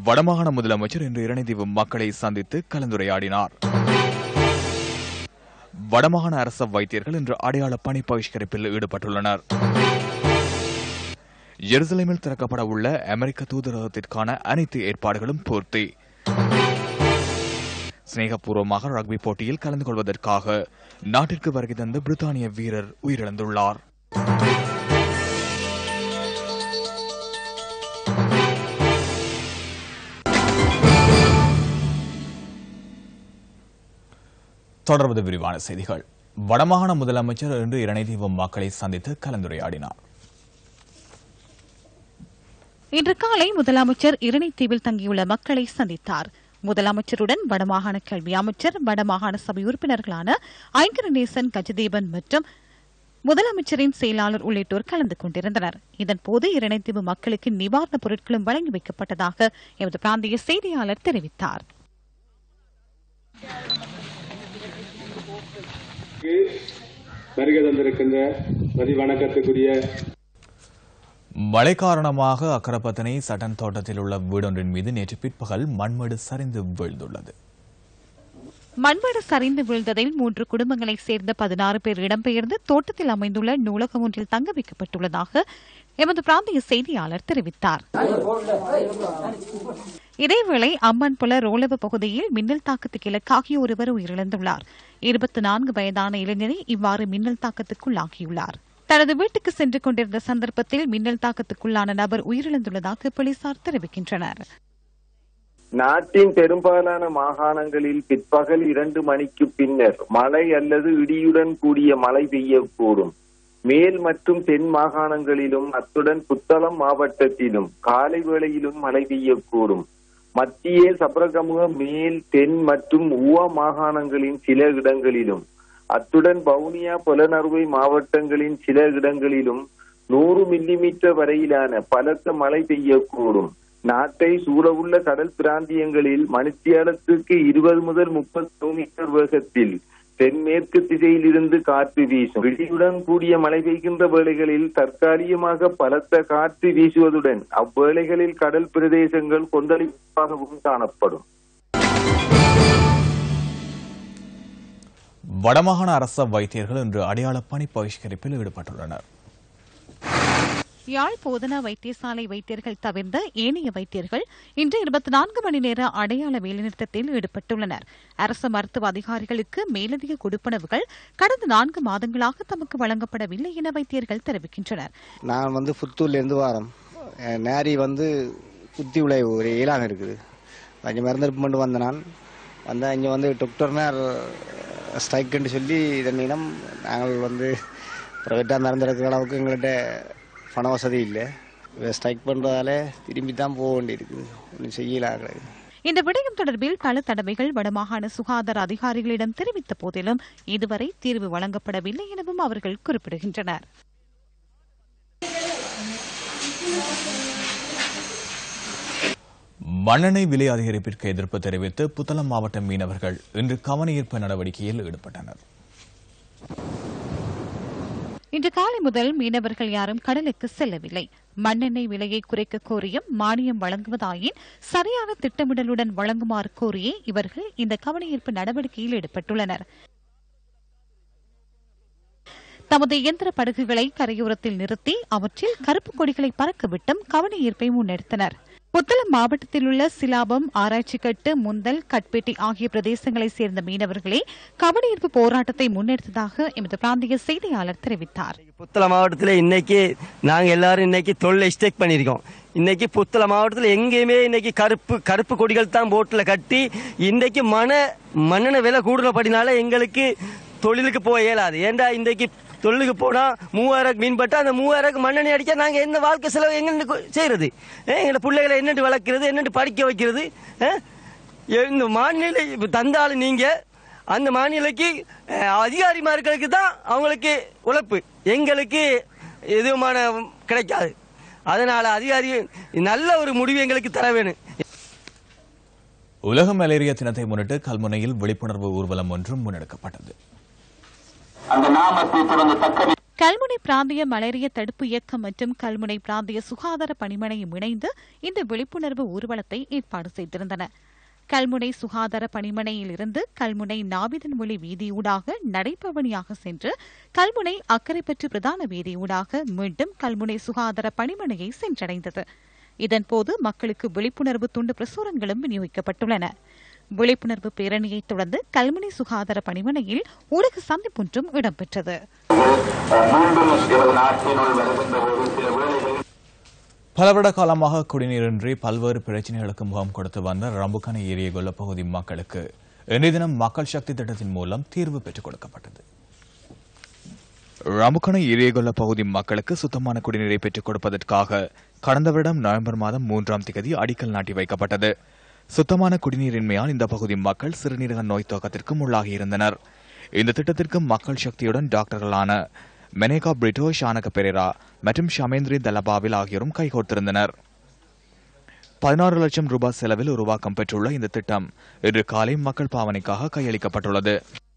வடமாகாண முதலமைச்சர் இன்று இரணைதீவு மக்களை சந்தித்து கலந்துரையாடினார் வடமாகாண அரச வைத்தியர்கள் இன்று அடையாள பணி பகிஷ்கரிப்பில் ஈடுபட்டுள்ளனர் எருசலேமில் திறக்கப்பட உள்ள அமெரிக்க தூதரகத்திற்கான அனைத்து ஏற்பாடுகளும் பூர்த்தி சிநேகபூர்வமாக ரக்பி போட்டியில் கலந்து கொள்வதற்காக நாட்டிற்கு வருகை தந்த பிரித்தானிய வீரர் உயிரிழந்துள்ளார் தொடர்வது விரிவான செய்திகள் வடமாகாண முதலமைச்சர் இன்று இரணைதீவு மக்களை சந்தித்து கலந்துரையாடினார் இன்று காலை முதலமைச்சர் இரணைத்தீவில் தங்கியுள்ள மக்களை சந்தித்தார் முதலமைச்சருடன் வடமாகாண கல்வி அமைச்சர் வடமாகாண சபை உறுப்பினர்களான ஐங்கரநேசன் கஜதேவன் மற்றும் முதலமைச்சரின் செயலாளர் உள்ளிட்டோர் கலந்து கொண்டிருந்தனர் இதன்போது இரணைத்தீவு மக்களுக்கு நிவாரணப் பொருட்களும் வழங்கி வைக்கப்பட்டதாக எமது பிராந்திய செய்தியாளர் தெரிவித்தார் வருகை தந்திருக்கின்ற மதி வணக்கத்துக்குரிய மழை காரணமாக அக்கரப்பத்தனை சட்டன் தோட்டத்தில் உள்ள வீடொன்றின் மீது நேற்று பிற்பகல் மண்மேடு சரிந்து வீழ்ந்துள்ளது மண்வெடு சரிந்து வீழ்ந்ததில் மூன்று குடும்பங்களைச் சேர்ந்த பதினாறு பேர் இடம்பெயர்ந்து தோட்டத்தில் அமைந்துள்ள நூலகம் ஒன்றில் தங்க வைக்கப்பட்டுள்ளதாக எமது பிராந்திய செய்தியாளர் தெரிவித்தார் இதேவேளை அம்மன்புல ரோலவ பகுதியில் மின்னல் தாக்கத்துக்கு இலக்காகிய ஒருவர் உயிரிழந்துள்ளார் இருபத்தி நான்கு வயதான இளைஞரை இவ்வாறு மின்னல் தாக்கத்துக்குள்ளாகியுள்ளார் தனது வீட்டுக்கு சென்று கொண்டிருந்த சந்தர்ப்பத்தில் மின்னல் தாக்கத்துக்குள்ளான நபர் உயிரிழந்துள்ளதாக போலீசார் தெரிவிக்கின்றனர் நாட்டின் பெரும்பாலான மாகாணங்களில் பிற்பகல் இரண்டு மணிக்கு பின்னர் மழை அல்லது இடியுடன் கூடிய மழை பெய்யக்கூடும் மேல் மற்றும் தென் மாகாணங்களிலும் அத்துடன் புத்தளம் மாவட்டத்திலும் காலை வேளையிலும் மழை பெய்யக்கூடும் மத்திய சபரகமுக மேல் தென் மற்றும் உவா மாகாணங்களின் சில இடங்களிலும் அத்துடன் வவுனியா புலனறுவை மாவட்டங்களின் சில இடங்களிலும் நூறு மில்லிமீட்டர் வரையிலான பலத்த மழை பெய்யக்கூடும் நாட்டை சூழவுள்ள கடல் பிராந்தியங்களில் மணித்தியாலத்துக்கு இருபது முதல் முப்பது கிலோமீட்டர் வேகத்தில் தென்மேற்கு திசையிலிருந்து காற்று வீசும் இடியுடன் கூடிய மழை பெய்கின்ற வேளைகளில் தற்காலிகமாக பலத்த காற்று வீசுவதுடன் அவ்வேளைகளில் கடல் பிரதேசங்கள் கொந்தளிப்பாகவும் காணப்படும் வடமாகாண அரச வைத்தியர்கள் இன்று அடையாள பணி பகிஷ்கரிப்பில் ஈடுபட்டுள்ளனர் யாழ் போதனா வைத்தியசாலை வைத்தியர்கள் தவிர்ந்த ஏனைய வைத்தியர்கள் இன்று இருபத்தி நான்கு மணி நேர அடையாள வேலைநிறுத்தத்தில் ஈடுபட்டுள்ளனர் அரசு மருத்துவ அதிகாரிகளுக்கு மேலதிக கொடுப்பனவுகள் கடந்த நான்கு மாதங்களாக தமக்கு வழங்கப்படவில்லை என வைத்தியர்கள் தெரிவிக்கின்றனர் நான் வந்து புத்தூர்லேருந்து வாரம் அஹ் நேரி வந்து குத்தி உலை ஒரு ஈழாங்க இருக்குது கொஞ்சம் மருந்தெடுப்பு கொண்டு வந்த நான் வந்தால் இங்கே வந்து டாக்டர்னார் ஸ்ட்ரைக்குன்னு சொல்லி இதனிடம் நாங்கள் வந்து ப்ரைவேட்டாக மருந்தெடுக்கிற அளவுக்கு எங்கள்கிட்ட பண வசதி இல்லை ஸ்ட்ரைக் பண்ணுறதால திரும்பி தான் போக வேண்டியிருக்குது ஒன்றும் செய்யலாக இந்த விடயம் தொடர்பில் பல தடவைகள் வடமாகாண சுகாதார அதிகாரிகளிடம் தெரிவித்த போதிலும் இதுவரை தீர்வு வழங்கப்படவில்லை எனவும் அவர்கள் குறிப்பிடுகின்றனர் மண்ணெண்ணெய் விலை அதிகரிப்பிற்கு எதிர்ப்பு தெரிவித்து புத்தளம் மாவட்ட மீனவர்கள் இன்று கவனஈர்ப்பு நடவடிக்கையில் ஈடுபட்டனர் இன்று காலை முதல் மீனவர்கள் யாரும் கடலுக்கு செல்லவில்லை மண்ணெண்ணெய் விலையை குறைக்க கோரியும் மானியம் வழங்குவதாயின் சரியான திட்டமிடலுடன் வழங்குமாறு கோரியே இவர்கள் இந்த கவனஈர்ப்பு நடவடிக்கையில் ஈடுபட்டுள்ளனர் தமது இயந்திர படகுகளை கரையோரத்தில் நிறுத்தி அவற்றில் கருப்பு கொடிகளை பறக்கவிட்டும் கவனஈர்ப்பை முன்னெடுத்தனர் புத்தளம் மாவட்டத்தில் உள்ள சிலாபம் ஆராய்ச்சிக்கட்டு முந்தல் கட்பேட்டி ஆகிய பிரதேசங்களைச் சேர்ந்த மீனவர்களே கவனஈர்ப்பு போராட்டத்தை முன்னெடுத்ததாக எமது பிராந்திய செய்தியாளர் தெரிவித்தார் புத்தளம் மாவட்டத்தில் இன்னைக்கு நாங்கள் எல்லாரும் இன்னைக்கு தொழிலை ஸ்டேக் பண்ணியிருக்கோம் இன்னைக்கு புத்தளம் மாவட்டத்தில் எங்கேயுமே இன்னைக்கு கருப்பு கருப்பு கொடிகள் தான் போட்டில் கட்டி இன்னைக்கு மன மண்ணெண்ண விலை கூடுறபடினால எங்களுக்கு தொழிலுக்கு போக இயலாது ஏண்டா இன்னைக்கு தொழிலுக்கு போனா மூவாயிரம் மீன் பட்டா அந்த மூவாயிரம் மண்ணெண்ணெய் அடிச்சா நாங்க என்ன வாழ்க்கை செலவு எங்க செய்யறது எங்க பிள்ளைகளை என்னென்று வளர்க்கிறது என்னென்று படிக்க வைக்கிறது அஹ்? இந்த மாநில இப்ப தந்தாலும் நீங்க அந்த மாநிலக்கு அஹ், அதிகாரிமார்களுக்கு தான் அவங்களுக்கு உழைப்பு எங்களுக்கு எதுவுமான கிடைக்காது அதனால அதிகாரி நல்ல ஒரு முடிவு எங்களுக்கு தர வேணும் உலக மலேரியா தினத்தை முன்னிட்டு கல்முனையில் விழிப்புணர்வு ஊர்வலம் ஒன்றும் முன்னெடுக்கப்பட்டது கல்முனை பிராந்திய மலேரியா தடுப்பு இயக்கம் மற்றும் கல்முனை பிராந்திய சுகாதார பணிமனையும் இணைந்து இந்த விழிப்புணர்வு ஊர்வலத்தை ஏற்பாடு செய்திருந்தன கல்முனை சுகாதார பணிமனையில் இருந்து கல்முனை நாவிதன்மொழி வீதியூடாக நடைபவனியாக சென்று கல்முனை அக்கரைப்பற்று பிரதான வீதியூடாக மீண்டும் கல்முனை சுகாதார பணிமனையை சென்றடைந்தது இதன்போது மக்களுக்கு விழிப்புணர்வு துண்டு பிரசுரங்களும் விநியோகிக்கப்பட்டுள்ளன விழிப்புணர்வு பேரணியைத் தொடர்ந்து கல்முனை சுகாதார பணிமனையில் ஊடக சந்திப்பொன்றும் இடம்பெற்றது மீண்டும் எனது நாட்டினுள் வருகின்ற ஒரு சில வேளைகளில் பல வருட காலமாக குடிநீரின்றி பல்வேறு பிரச்சனைகளுக்கு முகம் கொடுத்து வந்த ரம்புக்கான ஏரிய கொல்ல பகுதி மக்களுக்கு இன்றைய தினம் மக்கள் சக்தி திட்டத்தின் மூலம் தீர்வு பெற்றுக் கொடுக்கப்பட்டது ரம்புக்கான ஏரியகொல்ல பகுதி மக்களுக்கு சுத்தமான குடிநீரை பெற்றுக் கொடுப்பதற்காக கடந்த வருடம் நவம்பர் மாதம் மூன்றாம் திகதி அடிக்கல் நாட்டி வைக்கப்பட்டது சுத்தமான குடிநீரின்மையால் இந்த பகுதி மக்கள் சிறுநீரக நோய் துவக்கத்திற்கும் உள்ளாகியிருந்தனர் இந்த திட்டத்திற்கு மக்கள் சக்தியுடன் டாக்டர்களான மெனேகா பிரிட்டோ ஷானக பெரேரா மற்றும் ஷமேந்திரி தலபாவில் ஆகியோரும் கைகோர்த்திருந்தனர் பதினாறு லட்சம் ரூபாய் செலவில் உருவாக்கம் பெற்றுள்ள இந்த திட்டம் இன்று காலை மக்கள் பாவனைக்காக கையளிக்கப்பட்டுள்ளது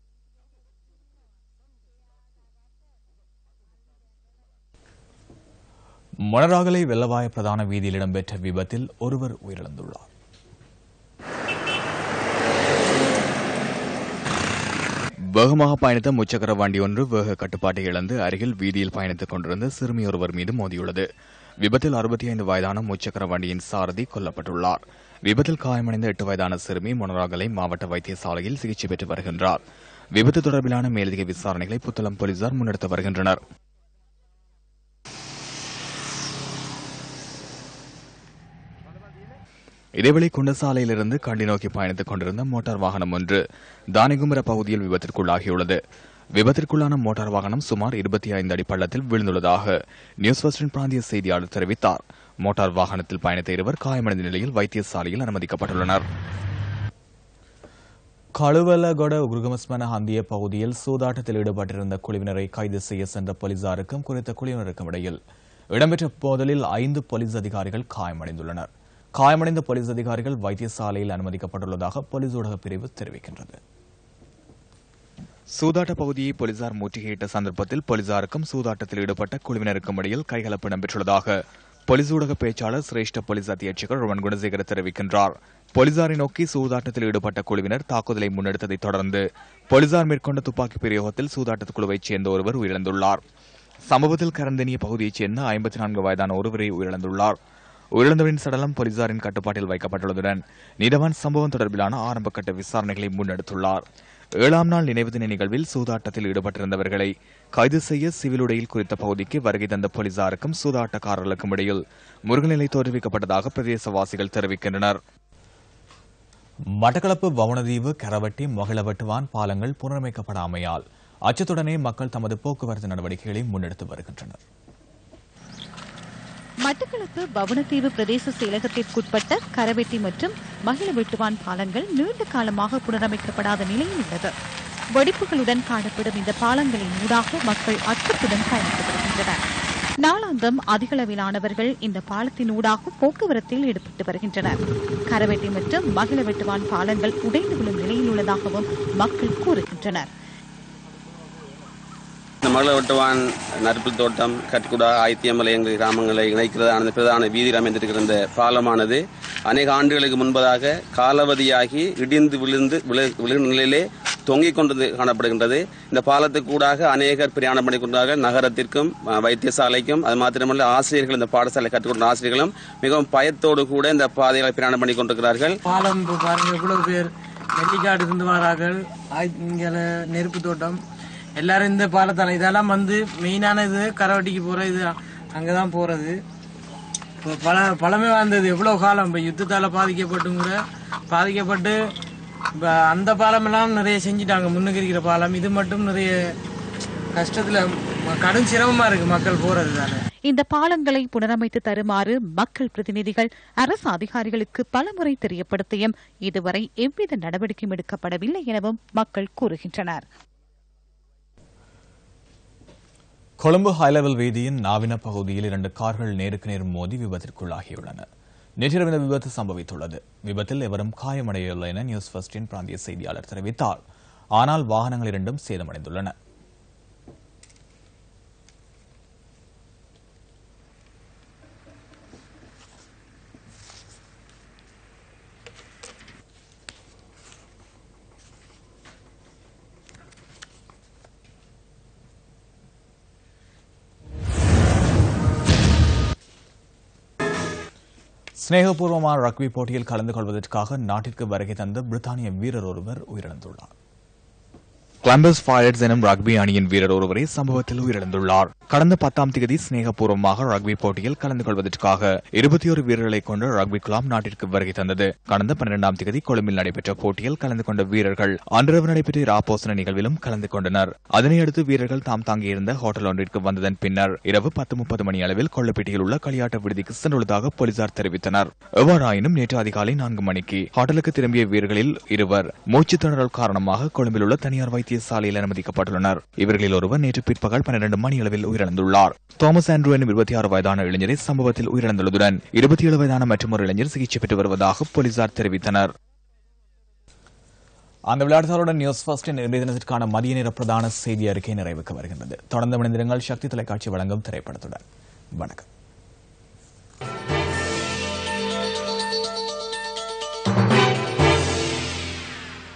மொனராகலை வெள்ளவாய பிரதான வீதியில் இடம்பெற்ற விபத்தில் ஒருவர் உயிரிழந்துள்ளார் வேகமாக பயணித்த முச்சக்கர வண்டி ஒன்று வேக கட்டுப்பாட்டை இழந்து அருகில் வீதியில் பயணித்துக் கொண்டிருந்த சிறுமி ஒருவர் மீது மோதியுள்ளது விபத்தில் அறுபத்தி ஐந்து வயதான முச்சக்கர வண்டியின் சாரதி கொல்லப்பட்டுள்ளார் விபத்தில் காயமடைந்த எட்டு வயதான சிறுமி மொனராகலை மாவட்ட வைத்தியசாலையில் சிகிச்சை பெற்று வருகின்றார் விபத்து தொடர்பிலான மேலதிக விசாரணைகளை புத்தளம் போலீசார் முன்னெடுத்து வருகின்றனர் இதேவேளை குண்டசாலையிலிருந்து கண்டி நோக்கி பயணித்துக் கொண்டிருந்த மோட்டார் வாகனம் ஒன்று தானிகுமர பகுதியில் விபத்திற்குள்ளாகியுள்ளது விபத்திற்குள்ளான மோட்டார் வாகனம் சுமார் இருபத்தி ஐந்து அடி பள்ளத்தில் விழுந்துள்ளதாக நியூஸ் வெஸ்டர்ன் பிராந்திய செய்தியாளர் தெரிவித்தார் மோட்டார் வாகனத்தில் பயணித்த இருவர் காயமடைந்த நிலையில் வைத்தியசாலையில் அனுமதிக்கப்பட்டுள்ளனர் கழுவலகொட உருகமஸ்மன ஹந்திய பகுதியில் சூதாட்டத்தில் ஈடுபட்டிருந்த குழுவினரை கைது செய்ய சென்ற போலீசாருக்கும் குறித்த குழுவினருக்கும் இடையில் இடம்பெற்ற மோதலில் ஐந்து போலீஸ் அதிகாரிகள் காயமடைந்துள்ளனர் காயமடைந்த போலீஸ் அதிகாரிகள் வைத்தியசாலையில் அனுமதிக்கப்பட்டுள்ளதாக போலீஸ் ஊடக பிரிவு தெரிவிக்கின்றது சூதாட்ட பகுதியை போலீசார் முற்றுகையிட்ட சந்தர்ப்பத்தில் போலீசாருக்கும் சூதாட்டத்தில் ஈடுபட்ட குழுவினருக்கும் இடையில் கைகலப்பு இடம்பெற்றுள்ளதாக போலீஸ் ஊடக பேச்சாளர் சிரேஷ்ட போலீஸ் அத்தியட்சகர் ருவன் குணசேகர தெரிவிக்கின்றார் போலீசாரை நோக்கி சூதாட்டத்தில் ஈடுபட்ட குழுவினர் தாக்குதலை முன்னெடுத்ததைத் தொடர்ந்து போலீசார் மேற்கொண்ட துப்பாக்கி பிரயோகத்தில் சூதாட்டத் குழுவைச் சேர்ந்த ஒருவர் உயிரிழந்துள்ளார் சம்பவத்தில் கரந்தனிய பகுதியைச் சேர்ந்த ஐம்பத்தி நான்கு வயதான ஒருவரை உயிரிழந்துள்ளார் உயிரிழந்தவரின் சடலம் போலீசாரின் கட்டுப்பாட்டில் வைக்கப்பட்டுள்ளதுடன் நீதவான் சம்பவம் தொடர்பிலான ஆரம்பகட்ட விசாரணைகளை முன்னெடுத்துள்ளார் ஏழாம் நாள் நினைவு தின நிகழ்வில் சூதாட்டத்தில் ஈடுபட்டிருந்தவர்களை கைது செய்ய சிவில் உடையில் குறித்த பகுதிக்கு வருகை தந்த போலீசாருக்கும் சூதாட்டக்காரர்களுக்கும் இடையில் முருகநிலை தோற்றுவிக்கப்பட்டதாக பிரதேசவாசிகள் தெரிவிக்கின்றனர் மட்டக்களப்பு வவுணதீவு கரவட்டி மகிழவட்டுவான் பாலங்கள் புனரமைக்கப்படாமையால் அச்சத்துடனே மக்கள் தமது போக்குவரத்து நடவடிக்கைகளை முன்னெடுத்து வருகின்றனர் மட்டக்களப்பு பவனத்தீவு பிரதேச செயலகத்திற்குட்பட்ட கரவெட்டி மற்றும் மகிழ வெட்டுவான் பாலங்கள் நீண்ட காலமாக புனரமைக்கப்படாத நிலையில் உள்ளது வெடிப்புகளுடன் காணப்படும் இந்த பாலங்களின் ஊடாக மக்கள் அச்சத்துடன் பயணித்து வருகின்றனர் நாளாந்தம் அதிகளவிலானவர்கள் இந்த பாலத்தின் ஊடாக போக்குவரத்தில் ஈடுபட்டு வருகின்றனர் கரவெட்டி மற்றும் மகிழ வெட்டுவான் பாலங்கள் உடைந்து விழும் நிலையில் உள்ளதாகவும் மக்கள் கூறுகின்றனர் இந்த மகளவட்டுவான் நறுப்புல் தோட்டம் கட்குடா ஆயித்தியமலை எங்கள் கிராமங்களை இணைக்கிறதான இந்த பிரதான வீதியில் அமைந்திருக்கிற இந்த பாலமானது அநேக ஆண்டுகளுக்கு முன்பதாக காலவதியாகி இடிந்து விழுந்து விழு- விழும் நிலையிலே தொங்கிக் கொண்டு காணப்படுகின்றது இந்த பாலத்துக்கு கூடாக அநேகர் பிரயாணம் பண்ணிக்கொண்டார்கள் நகரத்திற்கும் அஹ், வைத்தியசாலைக்கும் அது மாத்திரமல்ல ஆசிரியர்கள் இந்த பாடசாலை கற்றுக்கொண்ட ஆசிரியர்களும் மிகவும் பயத்தோடு கூட இந்த பாதைகளை பிரயாணம் பண்ணி கொண்டிருக்கிறார்கள் பாலம் இப்போ பாருங்க எவ்வளவு பேர் நெல்லிக்காடு இருந்து வரார்கள் ஆய்- இங்க நெருப்பு தோட்டம் எல்லாரும் இந்த பாலத்தால இதெல்லாம் வந்து மெயினான இது கரவட்டிக்கு போற இது அங்கதான் போறது இப்போ பல பழமை வாழ்ந்தது எவ்வளவு காலம் இப்போ யுத்தத்தால பாதிக்கப்பட்டும் கூட பாதிக்கப்பட்டு இப்போ அந்த பாலம் எல்லாம் நிறைய செஞ்சிட்டாங்க முன்னுக்கு இருக்கிற பாலம் இது மட்டும் நிறைய கஷ்டத்துல ம- கடும் சிரமமா இருக்கு மக்கள் போறது தானே இந்த பாலங்களை புனரமைத்து தருமாறு மக்கள் பிரதிநிதிகள் அரசு அதிகாரிகளுக்கு பலமுறை தெரியப்படுத்தியும் இதுவரை எவ்வித நடவடிக்கையும் எடுக்கப்படவில்லை எனவும் மக்கள் கூறுகின்றனர் கொழும்பு ஹைலெவல் வீதியின் நாவின பகுதியில் இரண்டு கார்கள் நேருக்கு நேர் மோதி விபத்திற்குள்ளாகியுள்ளன நேற்றிரவு இந்த விபத்து சம்பவித்துள்ளது விபத்தில் எவரும் காயமடையவில்லை என நியூஸ் ஃபர்ஸ்டின் பிராந்திய செய்தியாளர் தெரிவித்தார் ஆனால் வாகனங்கள் இரண்டும் சேதமடைந்துள்ளன சிநேகபூர்வமான ரக்பி போட்டியில் கலந்து கொள்வதற்காக நாட்டிற்கு வருகை தந்த பிரித்தானிய வீரர் ஒருவர் உயிரிழந்துள்ளார் கிளம்பஸ் ஃபயர்ஸ் எனும் ரக்பி அணியின் வீரர் ஒருவரே சம்பவத்தில் உயிரிழந்துள்ளார் கடந்த பத்தாம் தேதி சிநேகபூர்வமாக ரக்பி போட்டியில் கலந்து கொள்வதற்காக இருபத்தி ஒரு வீரர்களை கொண்ட ரக்பி குலாம் நாட்டிற்கு வருகை தந்தது கடந்த பன்னிரெண்டாம் தேதி கொழும்பில் நடைபெற்ற போட்டியில் கலந்து கொண்ட வீரர்கள் அன்றிரவு நடைபெற்ற ராப்போசன நிகழ்விலும் கலந்து கொண்டனர் அதனையடுத்து வீரர்கள் தாம் தாங்கியிருந்த ஹோட்டல் ஒன்றிற்கு வந்ததன் பின்னர் இரவு பத்து முப்பது மணி அளவில் கொள்ளப்பட்டியில் உள்ள களியாட்ட விடுதிக்கு சென்றுள்ளதாக போலீசார் தெரிவித்தனர் எவ்வாறாயினும் நேற்று அதிகாலை நான்கு மணிக்கு ஹோட்டலுக்கு திரும்பிய வீரர்களில் இருவர் மூச்சுத் திணறல் காரணமாக கொழும்பில் உள்ள தனியார் வைத்தியசாலையில் அனுமதிக்கப்பட்டுள்ளனர் இவர்களில் ஒருவர் நேற்று பிற்பகல் பன்னிரண்டு மணி அளவில் உயிரிழந்துள்ளார் தாமஸ் ஆண்ட்ரூ எனும் இருபத்தி ஆறு வயதான இளைஞரை சம்பவத்தில் உயிரிழந்துள்ளதுடன் இருபத்தி ஏழு வயதான மற்றொரு இளைஞர் சிகிச்சை பெற்று வருவதாக போலீசார் தெரிவித்தனர் அந்த விளையாட்டுகளுடன் நியூஸ் ஃபர்ஸ்டின் இன்றைய தினத்திற்கான மதிய நேர பிரதான செய்தி அறிக்கை நிறைவுக்கு வருகின்றது தொடர்ந்து மனிதர்கள் சக்தி தொலைக்காட்சி வழங்கும் திரைப்படத்துடன் வணக்கம்